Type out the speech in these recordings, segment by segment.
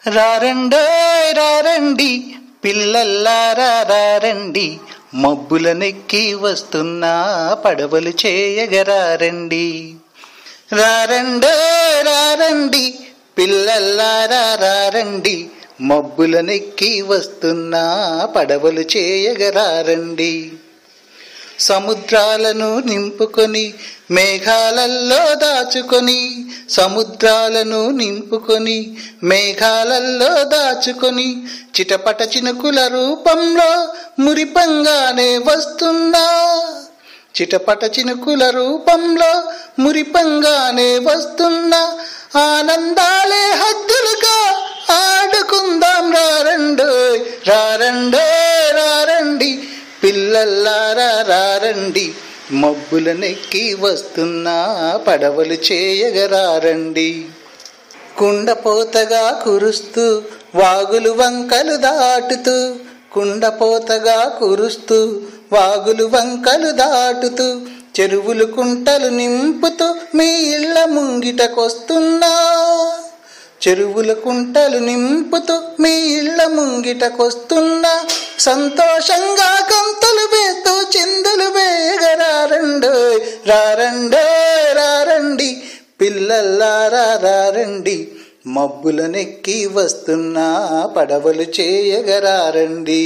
రారండో రారండి పిల్లల్లారా రారండి మబ్బులనెక్కి వస్తున్నా పడవలు చేయగరారండి రారండో రారండి పిల్లల్లారా రారండి మబ్బులనెక్కి వస్తున్నా పడవలు చేయగరారండి సముద్రాలను నింపుకొని మేఘాలల్లో దాచుకొని సముద్రాలను నింపుకొని మేఘాలల్లో దాచుకొని చిటపట చినుకుల రూపంలో మురిపంగానే వస్తున్నా చిటపట చినుకుల రూపంలో మురిపంగానే వస్తున్నా ఆనందాలే హద్దులుగా ఆడుకుందాం రారండో రారండో రారండి పిల్లల్లారా రారండి మబ్బులనెక్కి వస్తున్నా పడవలు చేయగరారండి కుండపోతగా కురుస్తూ వాగులు వంకలు దాటుతూ కుండపోతగా కురుస్తూ వాగులు వంకలు దాటుతూ చెరువులు కుంటలు నింపుతూ మీ ఇళ్ళ ముంగిటకొస్తున్నా చెరువుల కుంటలు నింపుతూ మీ ఇళ్ళ ముంగిటకొస్తున్నా సంతోషంగా గంతులు వేస్తూ చిందులు వేగరారండో రారండో రారండి పిల్లల్లారా రారండి మబ్బులనెక్కి వస్తున్నా పడవలు చేయగరారండి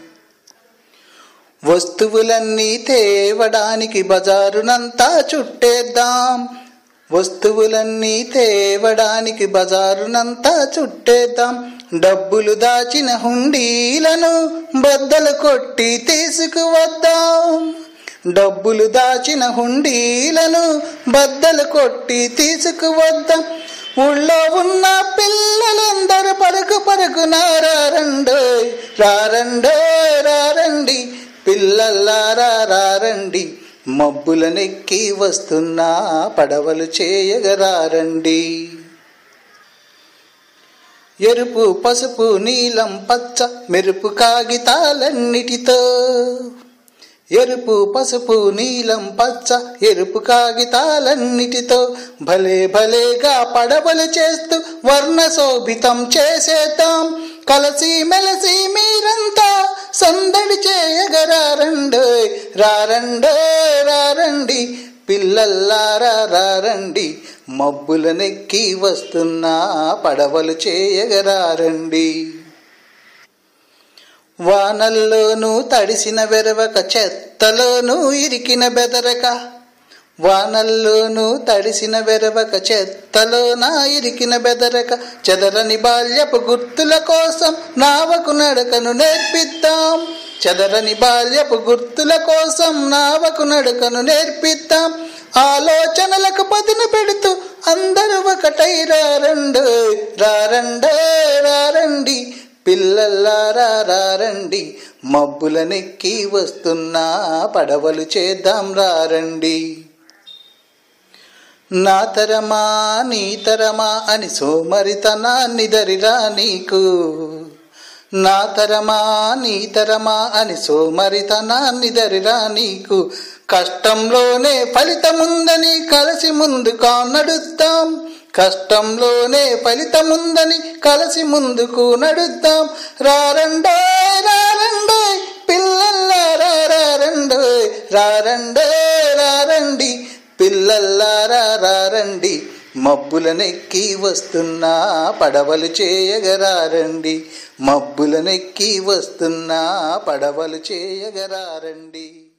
వస్తువులన్నీ తేవడానికి బజారునంతా చుట్టేద్దాం వస్తువులన్నీ తేవడానికి బజారునంతా చుట్టేద్దాం డబ్బులు దాచిన హుండీలను బద్దలు కొట్టి తీసుకువద్దాం డబ్బులు దాచిన హుండీలను బద్దలు కొట్టి తీసుకువద్దాం ఊళ్ళో ఉన్న పిల్లలందరూ పరుగు పరుగున రారండో రారండో రారండి పిల్లల్లారా రారండి మబ్బులనెక్కి వస్తున్నా పడవలు చేయగరారండి ఎరుపు పసుపు నీలం పచ్చ మెరుపు కాగితాలన్నిటితో ఎరుపు పసుపు నీలం పచ్చ ఎరుపు కాగితాలన్నిటితో భలే భలేగా పడవలు చేస్తూ వర్ణ శోభితం చేసేద్దాం కలసి మెలసి మీరంతా సందడి చేయగరారండో రారండో రారండి పిల్లల్లారా రారండి మబ్బులనెక్కి వస్తున్నా పడవలు చేయగరారండి వానల్లోనూ తడిసిన వెరవక చెత్తలోనూ ఇరికిన బెదరక వానల్లోనూ తడిసిన వెరవక చెత్తలోన ఇరికిన బెదరక చెదరని బాల్యపు గుర్తుల కోసం నావకు నడకను నేర్పిద్దాం చెదరని బాల్యపు గుర్తుల కోసం నావకు నడకను నేర్పిద్దాం ఆలోచనలకు పదును పెడుతూ అందరూ ఒకటై రారండో రారండో రారండి పిల్లల్లారా రారండి మబ్బులనెక్కి వస్తున్నా పడవలు చేద్దాం రారండి నా తరమా నీ తరమా అని సోమరితనాన్ని దరిరా నీకు నా తరమా నీ తరమా అని సోమరితనాన్ని దరిరా నీకు కష్టంలోనే ఫలితముందని కలిసి ముందుగా నడుద్దాం కష్టంలోనే ఫలితముందని కలిసి ముందుకు నడుద్దాం రారండో రారండో పిల్లల్లారా రారండో రారండో రారండి పిల్లల్లారా రారండి మబ్బులనెక్కి వస్తున్నా పడవలు చేయగరారండి మబ్బులనెక్కి వస్తున్నా పడవలు చేయగరారండి